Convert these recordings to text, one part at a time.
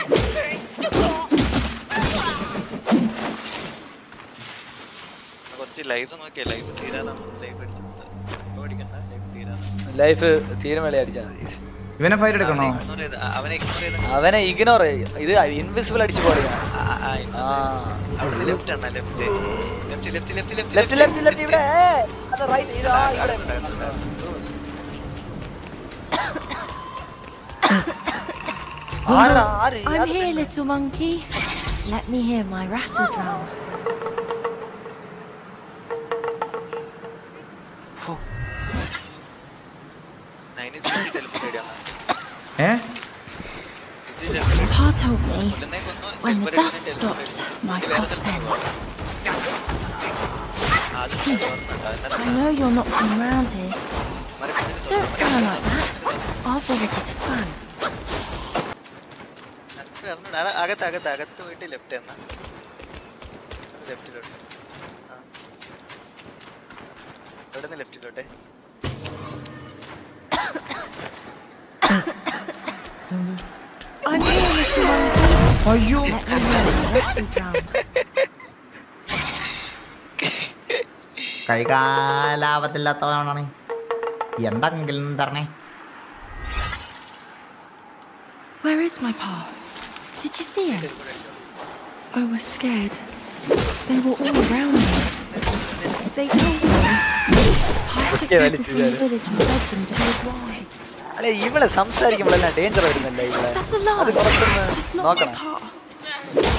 കുറച്ച് ലൈഫ് നോക്കിയാ ലൈഫ് തീരാനാണ് ലൈഫ് അടിച്ചു ഓടിക്കണ്ട ലൈഫ് തീരാനാണ് ലൈഫ് തീരുമേളി അടിച്ചാൽ മതി ഇവനെ ഫൈറ്റ് എടുക്കണോ ഇഗ്നോർ ചെയ്ത് അവനെ ഇഗ്നോർ ചെയ്ത് അവനെ ഇഗ്നോർ ഇത് ഇൻവിസിബിൾ അടിച്ചു പോലെയാ ആ, ആ, ആ അവിടുന്ന് ലെഫ്റ്റ് ആണ് left left left left left left left ഇവിടെ ഏ, അത് റൈറ്റ് ഇതാ ഇവിടെ ആരാ ആര് I'm here, little monkey. Let me hear my rattle drum. നൈന് ടെലിഫോൺ റെഡിയാണ് ഏ ഇത് ടെലിഫോൺ Pa told me കൊല്ലുന്നേ കൊന്നു when the telephone dust stops, my ഇത് വേറെ cough സ്ഥലത്ത് ends. അത് തുറന്നുണ്ട് I know you're not from around here. മരക്കൊന്നിന് Don't frown like that. Our village is fun. തുറന്നുണ്ട് അക- അകത്ത് അകത്ത് അകത്ത് പോയിട്ട് ലെഫ്റ്റ് എണ്ണ ലെഫ്റ്റിലോട്ട് ആ ഇവിടെ നിന്ന് ലെഫ്റ്റിലോട്ടെ I'm here, little monkey. അയ്യോ Let me hear my rattle drum. കൈകാലാപത്തില്ലാത്തവനാണ് എന്തെങ്കിലും തരണേ Where is my pa? Did you see him? I was scared. They were all around me. They told me parts of Okay, people വലിച്ചു from the കയറി. village led them to a why. അല്ലെ ഇവളെ സംസാരിക്കുമ്പോഴെല്ലാം danger വരുന്നില്ല ഇവളെ That's a അത് lie. കുറച്ചൊന്ന് That's not my നോക്കണം pa.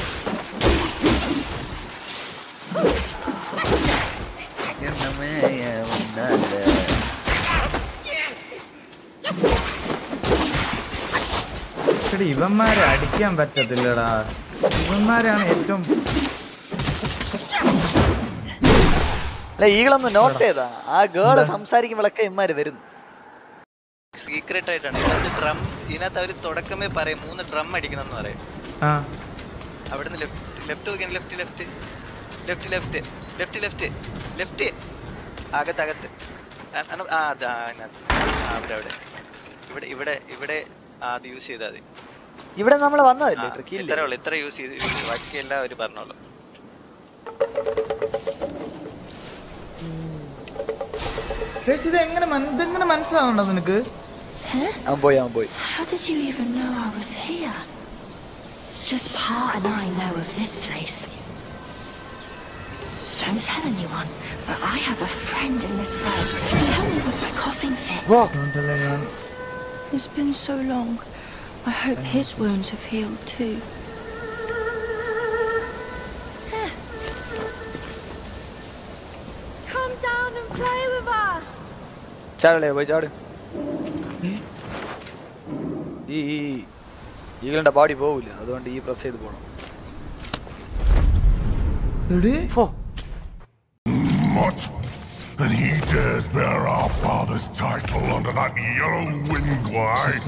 എടി ഇവന്മാരെ അടിക്കാൻ പറ്റത്തില്ലടാ ഇവന്മാരാണ് ഏറ്റവും അല്ല ഈകളൊന്ന് നോട്ട് ചെയ്താ ആ ഗേള് സംസാരിക്കുമ്പോഴൊക്കെ ഇമ്മാര് വരുന്നു സീക്രട്ട് ആയിട്ടാണ് ഇതിനകത്ത് ഡ്രം ഇതിനകത്ത് അവർ തുടക്കമേ പറയും മൂന്ന് ഡ്രം അടിക്കണം എന്ന് പറയും ആ അവിടുന്ന് ലെഫ്റ്റ് ലെഫ്റ്റ് നോക്കിയാണ് left left left left left left left അകത്ത് അകത്ത് ആ, അന- ആ അതാ അതിനകത്ത് ആ അവിടെ അവിടെ ഇവിടെ ഇവിടെ ഇവിടെ ആ അത് യൂസ് ചെയ്താൽ മതി ഇവിടെ നമ്മൾ വന്നതല്ലേ ആ, ട്രിക്ക് ഇത്രേ ഉള്ളൂ ഇത്ര യൂസ് ചെയ്ത് use ചെയ്ത് ബാക്കിയെല്ലാം അവർ പറഞ്ഞോളൂ ചേച്ചി ഇത് എങ്ങനെ മന- ഇതെങ്ങനെ മനസ്സിലാവണ്ടോ നിനക്ക് അവൻ പോയി അവൻ പോയി How did you even know I was here? Just Pa and I know of this place. Don't tell anyone, but I have a friend in this road. He helped me with my coughing fit. അതുകൊണ്ടല്ലേ ഞാൻ It's been so long. I hope his wounds have healed too. Come down and play with us. ചാടല്ലേ പോയി ചാട് ഈ ഈ ഈകളുടെ body പോവില്ല അതുകൊണ്ട് ഈ press ചെയ്ത് പോണം എടി ഫോ What? And he dares bear our father's title under that yellow wind glide?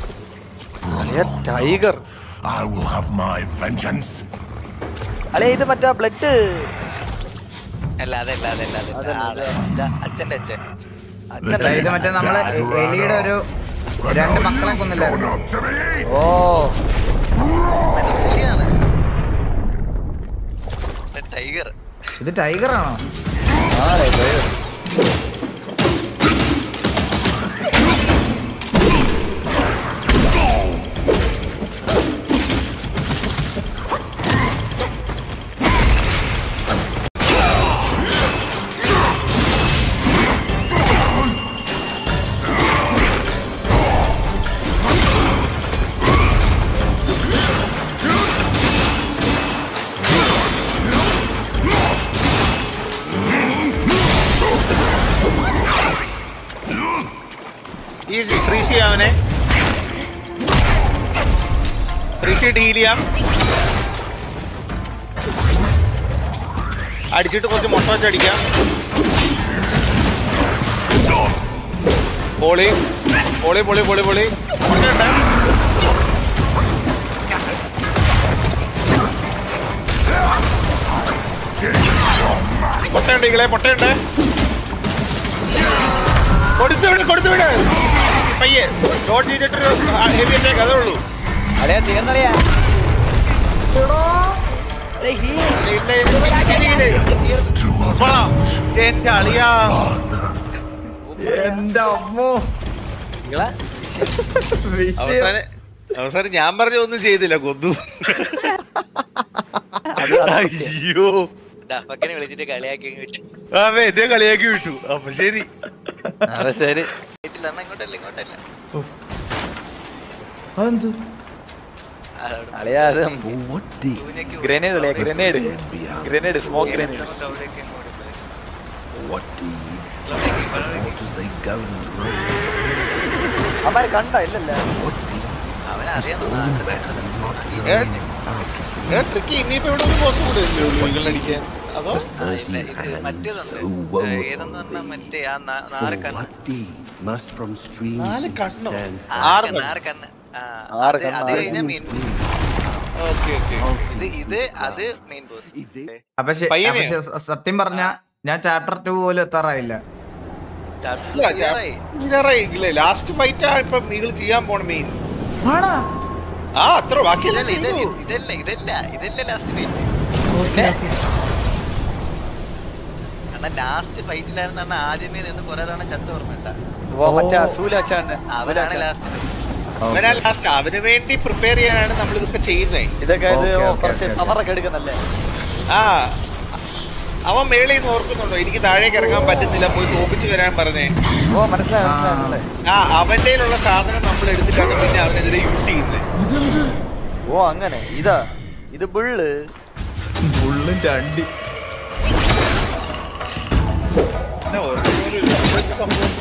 Tiger I will have my vengeance. അല്ലെ ഇത് മറ്റേ ബ്ലഡ് അല്ല അതല്ല അതല്ല അതല്ല അതല്ല, ആ, അതല്ല. ഇതാ അച്ഛൻ്റെ അച്ഛൻ എടാ, ഇത് മറ്റേ നമ്മള് എലിയുടെ ഒരു രണ്ട് മക്കളെ Shown കൊന്നില്ലായിരുന്നു up to me! ഓ മറ്റേ പുലിയാണ് ടൈഗർ ഇത് ടൈഗർ ആണോ ആ ടൈഗർ ഈസി ഫ്രീസ് ചെയ്യാം അവനെ ഫ്രീസ് ചെയ്തിട്ട് ഹീൽ ചെയ്യാം അടിച്ചിട്ട് കുറച്ച് മുട്ട വെച്ച് അടിക്കാം പൊളി പൊളി പൊളി പൊളി പൊളി മുട്ടയുണ്ട് പൊട്ടയുണ്ട് ഇങ്ങളെ പൊട്ടയുണ്ട് കൊടുത്തു വിട് കൊടുത്തു വിട് ഈസി ഈസി പയ്യെ ഡോട്ട് ചെയ്തിട്ടൊരു ഹെവി അറ്റാക്ക് അതേ ഉള്ളൂ അളിയാ തീർന്നളിയാ അളേ, ഹീ. എന്റെ അളിയാ എന്റെ അമ്മോ ഈകളെ, അവസാനം അവസാനം ഞാൻ പറഞ്ഞ ഒന്നും ചെയ്തില്ല കൊന്നു അത് അത് സത്യം. അയ്യോ ഡഫക്കനെ വിളിച്ചിട്ട് കളിയാക്കി അങ്ങ് വിട്ടു അതെ എന്നെ കളിയാക്കി വിട്ടു അപ്പൊ ശരി അത് ശരി വീട്ടിൽ അണ്ണ ഇങ്ങോട്ടല്ല ഇങ്ങോട്ടല്ല അതെന്ത് അതവിടെ അളിയാ അത് പൂനെക്ക് പോയി. ഗ്രനേഡ് അളിയാ ഗ്രനേഡ് ഗ്രനേഡ് സ്മോക്ക് ഇവിടെ ഗ്രനേഡ് നമുക്ക് അവിടേക്ക് അങ്ങ് ഓടിപ്പോയി. അവന്മാര് കണ്ട ഇല്ലല്ല അവനറിയാം ട്രിക്ക് ഇനിയിപ്പോ ഇവിടെ ഒരു ബോസ് കൂടെ അടിക്കാൻ അതോ ഇല്ല ഇത് മറ്റേതുണ്ട് ഏ, ഏതെന്ന് പറഞ്ഞാൽ മറ്റേ ആ നാ- നാല് കണ്ണ് must from streams നാല് കണ്ണോ? sands ആ, ആറ് കണ്ണ്, കണ്ണ്. ആറ് കണ്ണ് ആ, ആറ് അത് കണ്ണ്, അത് ആറ് കഴിഞ്ഞാൽ മെയിൻ ഓക്കെ ഓക്കെ ഇത് ഇത് അത് മെയിൻ ബോസ് അപ്പൊ ശ- പയ്യനെയോ? അപ്പൊ ശ- സത്യം പറഞ്ഞ ഞാൻ ചാപ്റ്റർ ടു പോലും എത്താറായില്ല ലാസ്റ്റ് ഫൈറ്റ് ആ ഇപ്പൊ നിങ്ങൾ ചെയ്യാൻ പോണ മെയിൻ ആ അത്ര ബാക്കിയല്ല ഇതല്ല ഇതല്ല ഇതല്ല ഇതല്ല ഇതല്ല ലാസ്റ്റ് ഫൈറ്റ് കാരണം ലാസ്റ്റ് ഫൈറ്റിലായിരുന്നു അണ്ണാ ആദ്യമേ നിന്ന് കുറെ തവണ ചത്ത ഓർമ്മയുണ്ട ഓ മറ്റേ അസൂല അച്ഛാണ് അവനാണ് ലാസ്റ്റ് അവനാ ലാസ്റ്റ് അവന് വേണ്ടി പ്രിപ്പയർ ചെയ്യാനാണ് നമ്മൾ ഇതൊക്കെ ചെയ്യുന്നത് ഇതൊക്കെ ഇത് Okay, okay, കുറച്ച് okay. പവറൊക്കെ എടുക്കുന്നല്ലേ ആ അവൻ മേളിൽ നിന്ന് ഓർക്കുന്നുണ്ടോ എനിക്ക് താഴേക്ക് ഇറങ്ങാൻ പറ്റുന്നില്ല പോയി തോപ്പിച്ച് വരാൻ പറഞ്ഞേ ഓ മനസ്സിലായി മനസ്സിലായി മനസ്സിലായി ആ അവന്റെ ഉള്ള സാധനം നമ്മൾ എടുത്തിട്ടാണ് പിന്നെ അവനെതിരെ യൂസ് ചെയ്യുന്നത് ഓ അങ്ങനെ ഇതാ ഇത് ബുള്ള് ഉള്ളും രണ്ടി പിന്നെ ഓർക്കുന്ന ഒരു ഇതൊക്കെ സംഭവം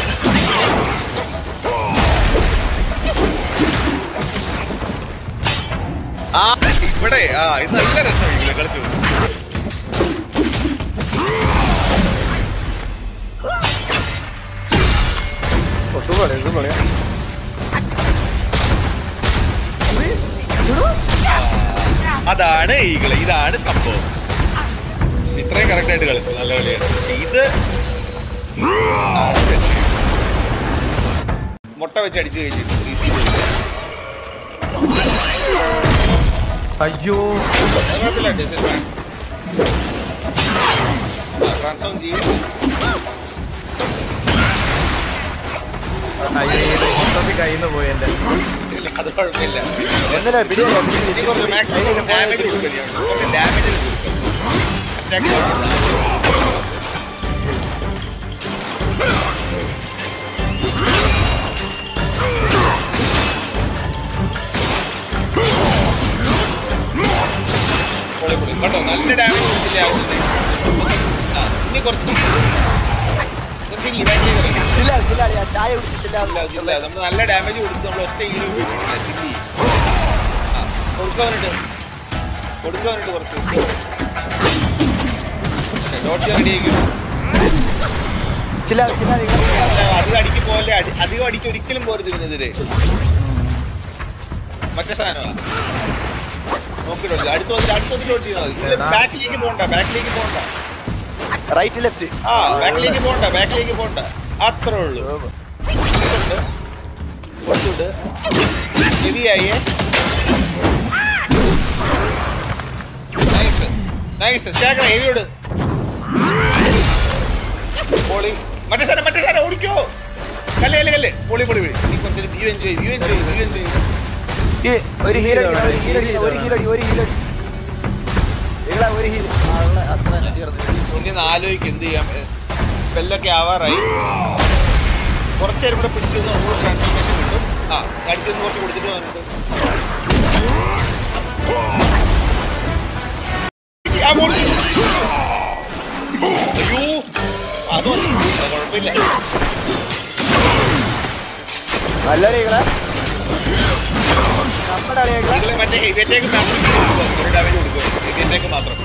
ആ ഇവിടെ ആ ഇത് നല്ല രസമായില്ലേ കളിച്ചു സുഖമാണ് സുഖമാണ് അതാണ് ഈകള് ഇതാണ് സംഭവം പക്ഷെ ഇത്രയും കറക്റ്റ് ആയിട്ട് കളിച്ചു നല്ല കളിയാണ് പക്ഷെ ഇത് ആ, രക്ഷ. മുട്ട വെച്ച് അടിച്ചു കഴിഞ്ഞിട്ട് easy ആയിട്ട്. അയ്യോ അത് കുഴപ്പമില്ല, design. ആ, transform ചെയ്യും. അയ്യോ ഇത് മൊത്തത്തിൽ കയ്യിൽ നിന്ന് പോയി എന്റെ ഇല്ല, അത് കുഴപ്പമില്ല എന്തിനാ പിടിയില്ല ഇനി കുറച്ച് maximum damage കൊടുക്കണം. കുറച്ച് damage കൊടുക്കണം. Attack കൊടുക്കണം. പൊളി, പൊളി. കേട്ടോ നല്ല ഡാമേജ് കൊടുത്തില്ല ആവശ്യത്തിന് ആ ഇനി കുറച്ച് കുറച്ച് ഇനി ഇവാൻഡ് ചെയ്ത് കളയാം. ചില്ല ചില്ല അളിയാ ചായ കുടിച്ചില്ല ഇല്ല, ഇല്ല, നമ്മൾ നല്ല ഡാമേജ് കൊടുത്ത് നമ്മൾ ഒറ്റ ഈര് ഉപയോഗിച്ചിട്ടില്ല ചില്ലി ആ കൊടുക്കാനുണ്ട് കൊടുക്കാനുണ്ട് കുറച്ച് ഡോട്ട് റെഡി ആയിരിക്കും ചില്ല ചില്ല അധികം അടിക്ക് പോലെ അധികം അടിക്ക് ഒരിക്കലും പോരുത് ഇതിനെതിരെ മറ്റേ സാധനമാണ് നോക്കിയിട്ടുണ്ട് അടുത്ത് വന്നിട്ട് അടുത്ത് വന്നിട്ട് ഡോട്ട് ചെയ്താൽ മതി ബാക്കിലേക്ക് പോകണ്ട ബാക്കിലേക്ക് പോകണ്ട റൈറ്റ് ലെഫ്റ്റ് ആ ബാക്കിലേക്ക് പോകണ്ട ബാക്കിലേക്ക് പോകണ്ട അത്രേ ഉള്ളൂ ഉണ്ട് കുറച്ചുണ്ട് ഹെവിയായേ നൈസ് നൈസ് ശേഖര ഹെവിയോട് പൊളി മറ്റേ സാധനം മറ്റേ സാധനം ഓടിക്കോ കല്ല് കല്ല് കല്ല് പൊളി പൊളി പൊളി നീ കുറച്ച് view enjoy view enjoy view enjoy ഒരു ഹീലോ ഒരു ഹീലോ ഒരു ഹീലോ ഒരു ഹീലോ ഇവിടെ ഒരു ഹീലോ അത്ര തന്നെ തീർന്നു ഇനി ഒന്ന് ആലോചിക്ക് എന്ത് ചെയ്യാം സ്പെല്ലൊക്കെ ആവാറായി കുറച്ച് നേരം കൂടെ പിടിച്ചു നമുക്ക് ട്രാൻസ്ഫോർമേഷൻ കിട്ടും ആ അടുത്ത് കുറച്ച് കൊടുത്തിട്ട് വന്നിട്ട് ആ, മോളിൽ. അയ്യോ അത് മതി അത് കുഴപ്പമില്ല നല്ല അടികളെ നമ്മുടെ അടികളെ നിങ്ങൾ മറ്റേ ഹെവി അറ്റാക്ക് മാത്രം ഒരു ഡാമേജ് കൊടുക്കുക ഹെവി അറ്റാക്ക് മാത്രം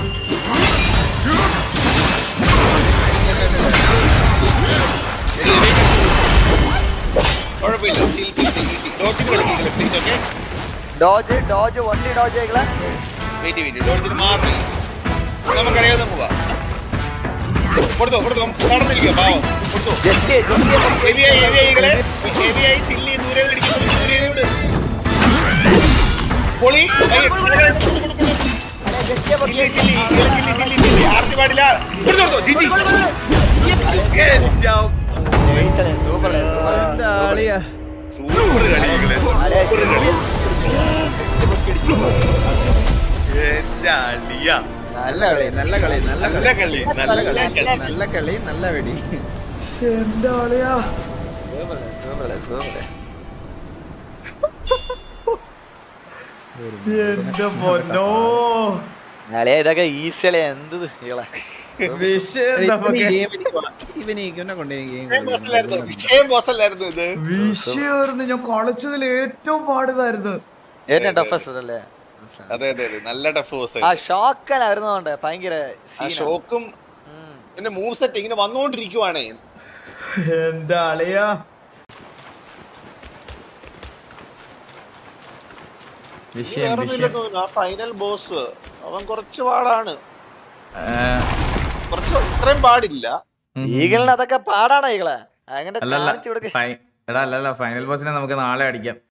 Heavy attack കുഴപ്പമില്ല ചിൽ ചിൽ ചിൽ ഈസി ഡോട്ടിന് കളിക്കുക ലെഫ്റ്റ് ഓക്കെ ഡോജ് ഡോജ് വണ്ടി ഡോജ് ആയിക്കളെ വെയിറ്റ് വെയിറ്റ് ഡോട്ടിന് മാത്രം ഈസി നമുക്കറിയാവുന്ന പോവാ കൊടുത്തോ കൊടുത്തോ നടന്നിരിക്കുക പാവം കൊടുത്തോ ജസ്റ്റ് ഹെവിയായി ഹെവിയായി ഹെവിയായി ചില്ലി ദൂരെ നിന്ന് അടിക്കുന്നു ദൂരെ നിന്ന് വിട് പൊളി ഏയ്, ചില്ലി, കൊടു, കൊടു, കൊടു. ചില്ലി, ചില്ലി, ചില്ലി, ചില്ലി, ചില്ലി, ചില്ലി. ആർത്തി പാടില്ല കൊടുത്തു കൊടുത്തു ജിജി എന്റെ ജയിച്ചല്ലേ സൂപ്പർ സൂപ്പർ ആളിയാ സൂപ്പർ കളികളെ സൂപ്പർ കളി എന്റെ അളിയ നല്ല കളി നല്ല കളി നല്ല നല്ല കളി നല്ല കളി നല്ല കളി നല്ല വെടി എന്റെ ആളിയാ സൂപ്പർ സൂപ്പർ എന്റെ പൊന്നോ അളിയ ഇതൊക്കെ ഈസിയല്ലേ എന്ത് ഇളെ വിഷയം ഇവന് ഇവനെ കൊണ്ട് വിഷയം ബോസല്ലായിരുന്നു വിഷയം ബോസല്ലായിരുന്നു ഇത് വിഷയമായിരുന്നു ഞാൻ കളിച്ചതിൽ ഏറ്റവും പാടുതായിരുന്നു ഏറ്റവും ടഫസ്റ്റ് അല്ലേ അതെ അതെ അതെ നല്ല ടഫ് ബോസ് ആ ഷോക്കൻ ആയിരുന്നോണ്ട് ഭയങ്കര ആ scene ആണ്. ഷോക്കും ഉം. പിന്നെ മൂവ് സെറ്റ് ഇങ്ങനെ വന്നോണ്ടിരിക്കുവാണേ എന്റെ ആളിയാ വിഷയം വേറൊന്നുമില്ല വിഷയം തോന്നുന്നു ആ ഫൈനൽ ബോസ് അവൻ കുറച്ച് പാടാണ് ഏ, കുറച്ച് ഇത്രയും പാടില്ല ഉം. ഈഗിളിന് അതൊക്കെ പാടാണ് ഈകളെ അങ്ങനെ അല്ലല്ല കാണിച്ചു കൊടുക്ക ഫൈ- എടാ അല്ലല്ല ഫൈനൽ ബോസിനെ നമുക്ക് നാളെ അടിക്കാം